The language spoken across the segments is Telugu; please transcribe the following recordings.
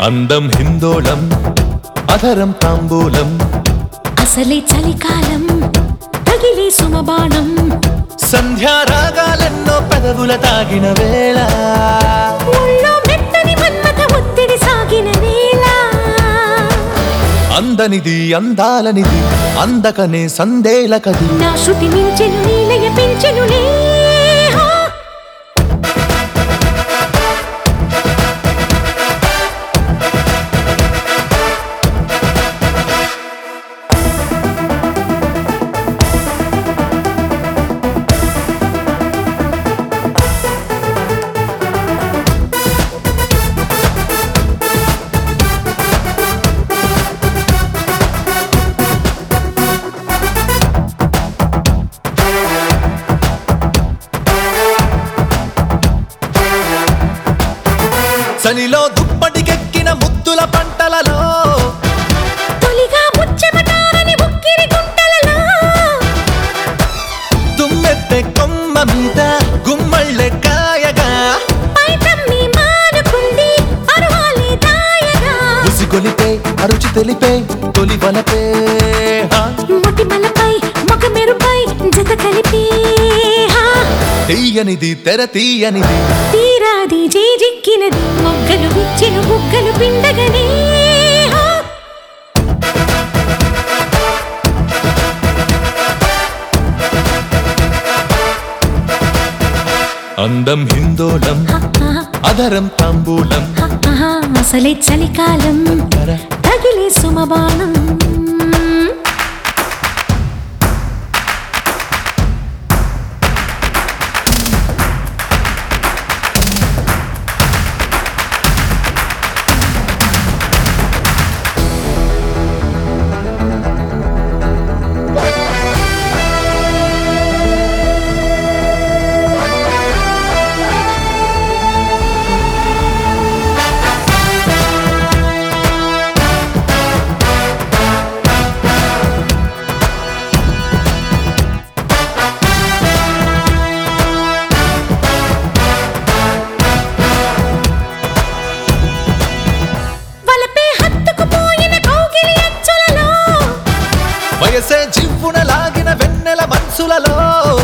అందం హిందోళం అధరం తాంబూలం అసలే చలికాలం తగిలే సుమబాణం సంధ్యారాగాలెన్నో పెదవుల తాగిన వేళ ఒళ్ళో మెత్తని మన్మథ ఒత్తిడి సాగిన వేళ అందనిది అందాలనిది అందకనే సందేల కది నా శృతి మించెను నీలయ పెంచెను నేహా. చలిలో దుప్పటికెక్కిన ముద్దుల పంటలలో తొలిగా ముచ్చెమటారని ఉక్కిరి గుంటలలో తుమ్మెత్తే కొమ్మ మీద గుమ్మళ్ళె కాయగా పైటమ్మి మానుకుంది పర్వాలే దాయగా ఉసిగొలిపే అరుచి తెలిపే తొలి వలపే హా. మొటిమలపై మొగ మెరుపై జత కలిపి హా. తీయనిది తెర తీయనిది తీరాది జేజిక్కినది మొగ్గలు విచ్చెను బుగ్గలు పిండగనే హా. అందం హిందోళం అధరం తాంబూలం ఆహా, అసలే చలికాలం తగిలే సుమబాణం వలపే హత్తుకుపోయిన కౌగిలి అంచులలో వయసే జివ్వున లాగిన వెన్నెల మనసులలో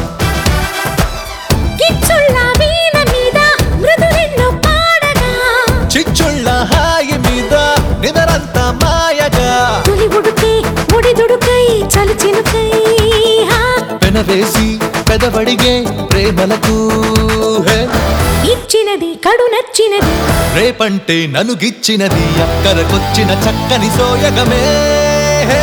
కిచ్చుళ్ళ వీణ మీద మృదులెన్నో పాడగా చిచ్చుళ్ళ హాయి మీద నిదరంతా మాయగా తొలి ఉడుకై ఒడిదుడుకై చలి చినుకై హా. పెనవేసి పెదవడిగే ప్రేమలకు హే. ఇచ్చినది కడు నచ్చినది రేపంటే నన్ను గిచ్చినది అక్కరకొచ్చిన చక్కని సోయగమే హే.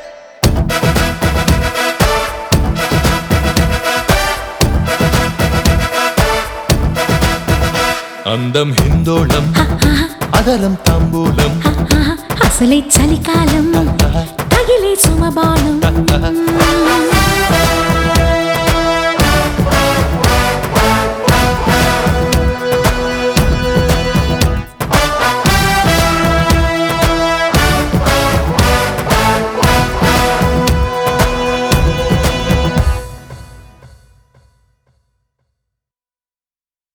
అందం హిందోళం అదరం తాంబూలం ఆహా, అసలే చలికాలం